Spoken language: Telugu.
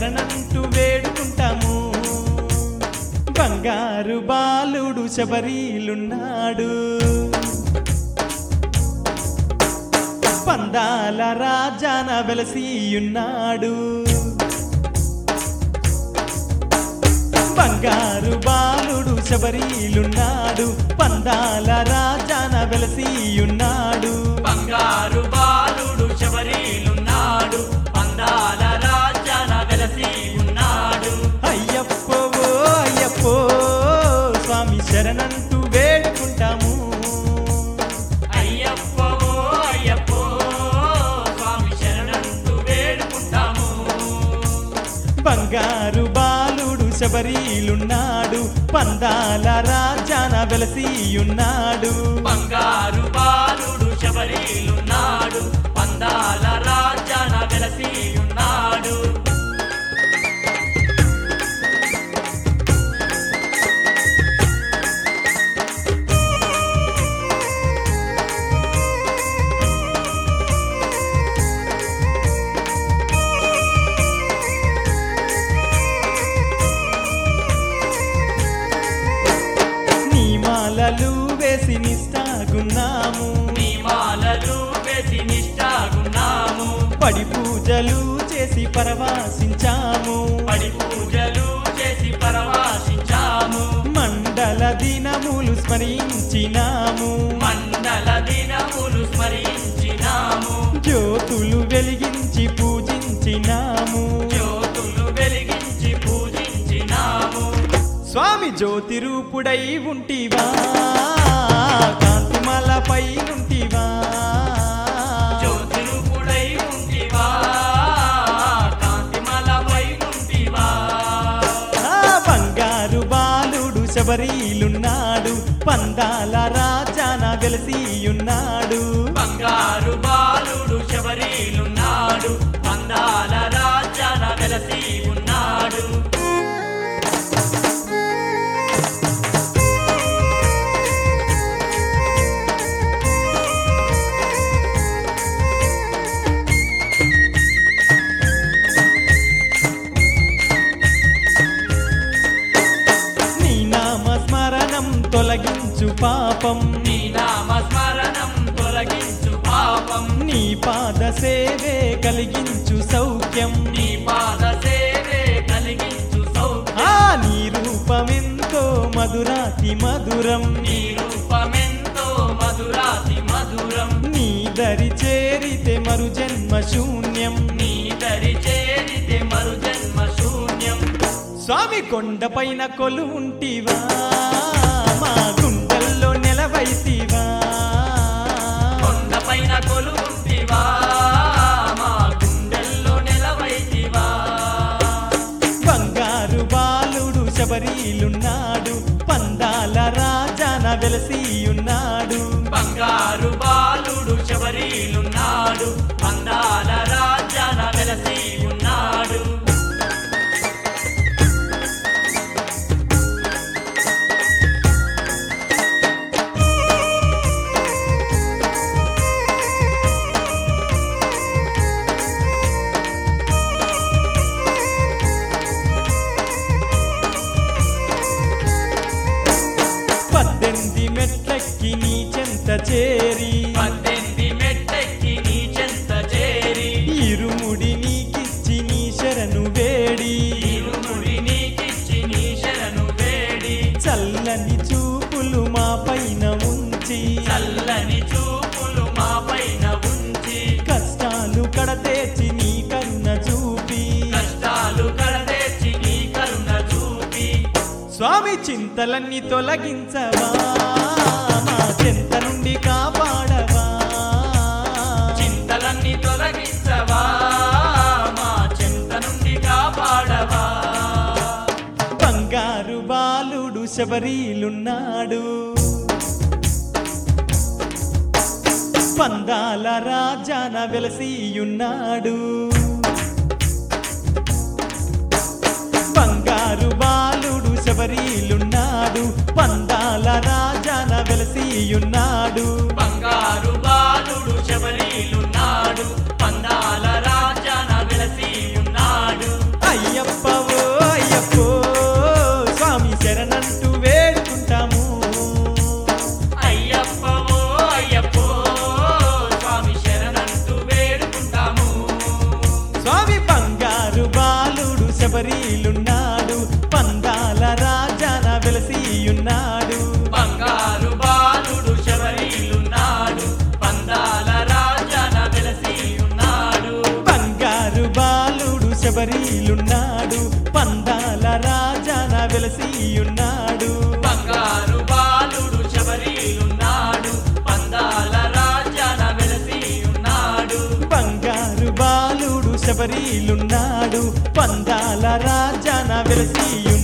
శరణంటూ వేడుకుంటాము బంగారు బాలుడు శబరీలున్నాడు పందాల రాజాన వెలసియున్నాడు బంగారు బాలుడు శబరీలున్నాడు పందాల రాజాన వెలసియున్నాడు బంగారు బాలుడు శబరీలున్నాడు పందాల రాజన వెలసి ఉన్నాడు అయ్యప్పో ఓ అయ్యప్పో స్వామి శరణంటూ వేడుకుంటాము అయ్యప్పో అయ్యప్పో స్వామి శరణంటూ వేడుకుంటాము బంగారు బాలుడు శబరీలున్నాడు పందాల రాజాన వెలసియున్నాడు బంగారు బాలుడు శబరీలున్నాడు పందాల రాజన వెలసి ఉన్నాడు నీ మాలలు వేసి నిష్ఠాగున్నాము నీ మాలలు వేసి నిష్ఠాగున్నాము పడి పూజలు చేసి పరవాసించాము పడి పూజలు చేసి పరవాశించాము మండల దినములు స్మరించినాము మండల దినములు స్మరించినాము జ్యోతులు వెలిగించి పూజించినాము జ్యోతులు వెలిగించి పూజించినాము స్వామి జ్యోతి రూపుడై ఉంటివా కాంతిమలపై నుంటివా జ్యోతిరూపుడై ఉంటివా కాంతిమలపై ఉంటివా ఆ బంగారు బాలుడు శబరీలున్నాడు పందాల రాజాన వెలసియున్నాడు బంగారు బాలుడు శబరీలున్నాడు పందాల రాజన వెలసి ఉన్నాడు నీ నామ స్మరణం తొలగించు పాపం నీ నామ స్మరణం తొలగించు పాపం నీ పాద సేవే కలిగించు సౌఖ్యం నీ పాద సేవే కలిగించు సౌఖ్యం ఆ నీ రూపమెంతో మధురాతి మధురం నీ రూపమెంతో మధురాతి మధురం నీ దరి చేరితే మరు జన్మ శూన్యం నీ దరి చేరితే మరు జన్మ శూన్యం స్వామి కొండపైన కొలు ఉంటివా మా గుండెల్లో నెలవైతివా కొండపైన కొలువుంటివా మా గుండెల్లో నెలవైతివా బంగారు బాలుడు శబరీలున్నాడు పందాల రాజాన వెలసియున్నాడు బంగారు బాలుడు శబరీలున్నాడు పందాల రాజన వెలసి ఉన్నాడు పద్దెనిమిది మెట్లెక్కి నీ చెంత చేరి పద్దెనిమిది మెట్టెక్కి నీ చెంత చేరి ఇరుముడి నీకిచ్చి నీ శరణు వేడి ఇరుముడి నీకిచ్చి నీ శరణు వేడి చల్లని చూపులు మా పైన ఉంచి చల్లని చూపులు మా పైన ఉంచి కష్టాలు కడతేచి నీ కరుణ చూపి కష్టాలు కడతేచి నీ కరుణ చూపి స్వామి చింతలన్నీ తొలగించవా మా చెంత నుండి కాపాడవా చింతలన్నీ తొలగించవా మా చింత నుండి కాపాడవా బంగారు బాలుడు శబరీలున్నాడు పందాల రాజాన వెలసియున్నాడు బంగారు బాలుడు శబరీలున్నాడు పందాల రాజాన వెలసియున్నాడు బంగారు బాలుడు శబరీలున్నాడు పందాల రాజన వెలసి ఉన్నాడు అయ్య వెలసియున్నాడు బంగారు బాలుడు శబరిలున్నాడు పందాల రాజాన వెలసి ఉన్నాడు బంగారు బాలుడు శబరిలున్నాడు పందాల రాజాన వెలసియున్నాడు